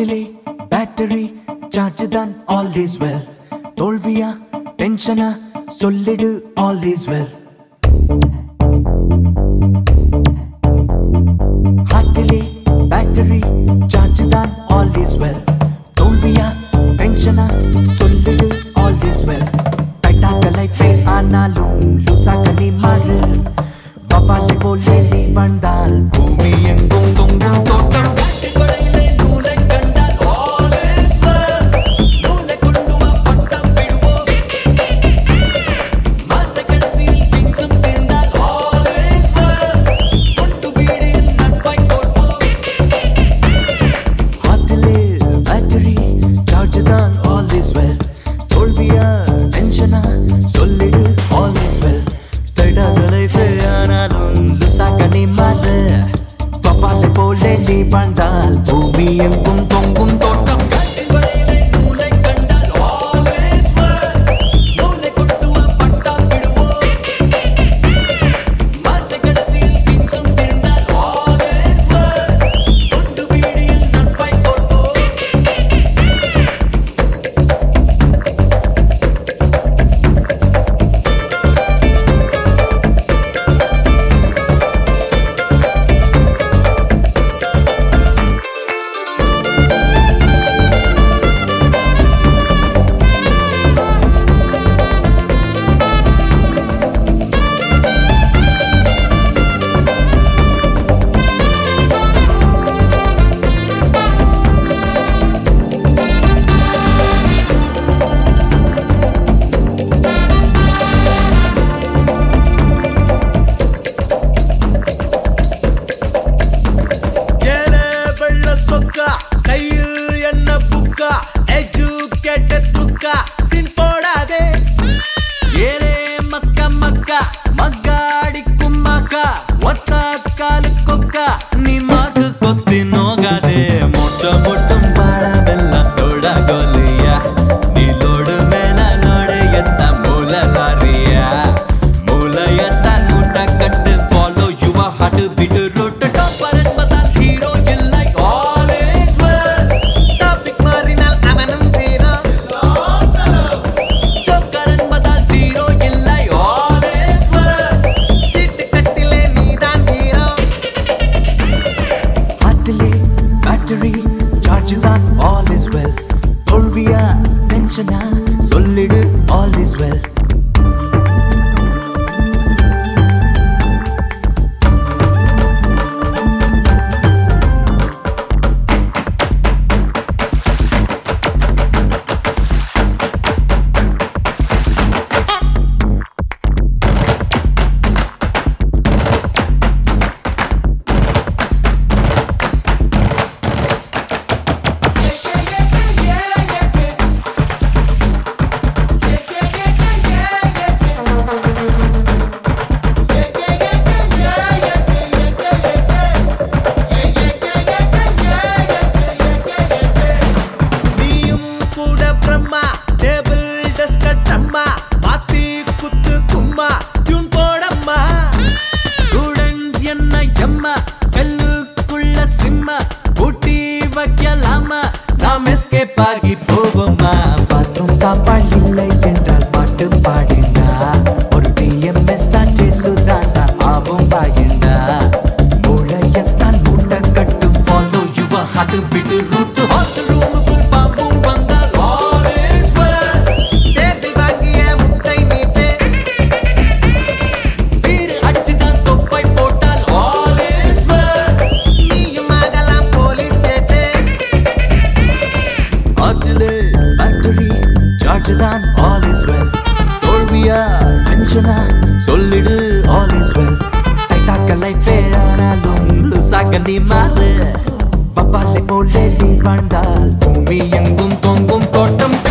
ஹார்ட்டிலே battery charge தான் all is well தோல்வியா டென்ஷனா சொல்லிடு ஆல் இஸ் வெல் ஹார்ட்டிலே பேட்டரி சார்ஜ் தான் ஆல் இஸ் வெல் தோல்வியா டென்ஷனா சொல்லிடு ஆல் இஸ் வெல் டைட்டாக்க லைஃபே ஆனாலும் லூசாக்க நீ மாறு வவாலை போலே நீ வந்தால் பூமி எங்கும் தொங்கும் தோட்டம் ஹார்ட்டிலே பேட்டரி சார்ஜ் தான் ஆல் இஸ் வெல் தோல்வியா டென்ஷனா சொல்லிடு ஆல் இஸ் வெல் டைட்டாக்கலை ஆனாலும் லுசாக்க நீ மாறு பப்பாலை போலே நீ வந்தால் பூமி எங்கும் தொங்கும் தோட்டம் ஏலே வெள்ள சொக்கா கையில் என்ன புக்கா எஜுகேட்டட் லுக்கா சின் போடாதே ஏலே மக்க மக்க மக்காடிக்கும் மக்கா ஒத்த காலு கொக்கா நீ மாட்டு கொத்தி நோகாதே மொட்ட மொட்டும் பாடவெல்லாம் சோட கோலியா நீலோடு மேல நோடு எத்த மூல லாரியா மூலையத்த நூட்ட கட்டு follow your heartbeat route topper என்பதால் ஹீரோ இல்லை ஆல்வேஸ் டாபிக் மாறினால் அவனும் சீரோ ஜோக்கர் என்பதால் ஜீரோ இல்லை ஆல்வேஸ் சீட்டு கட்டிலே நீதான் ஹீரோ ஹார்ட்டிலே பேட்டரி சார்ஜ் தான் ஆல் இஸ் வெல் தோல்வியா டென்ஷனா சொல்லிடு ஆல் இஸ் வெல் நீயும் கூட பிரம்மா டேபிள் டஸ்கட் அம்மா பாத்தி குத்து கும்மா டியூன் போடம்மா ஸ்டூடெண்ட்ஸ் என்ன எம்மா செல்லுக்குள்ள சிம்ம பூட்டி வைக்கலாமா நாம் எஸ்கேப் ஆகி போவோமா பாத்ரூம் தாப்பாள் இல்லை என்றால் பாட்டு பாடினா ஒரு டிஎம்எஸ் ஆச்சு சுதாசா ஆவும் பாயிண்டா மூளையத்தான் மூட்டை கட்டு follow your heartbeat route hostel ரூமுக்குள் பாம்பும் வந்தால் always well. தேர்தல் வாங்கிய முட்டை நீட்டு வீடு அடிச்சுதான் தொப்பை போட்டால் always well. நீயும் ஆகலாம் போலீஸ் கேட்டு அதிலே பேட்டரி சார்ஜ் தான் ஆல் இஸ் வெல் தோல்வியா டென்ஷனா சொல்லிடு ஆல் இஸ் வெல் டைட்டாக்க லைஃபே ஆனாலும் லுசாக்க நீ மாறு பப்பாலை போலே நீ வாழ்ந்தால் பூமி எங்கும் தொங்கும் தோட்டம்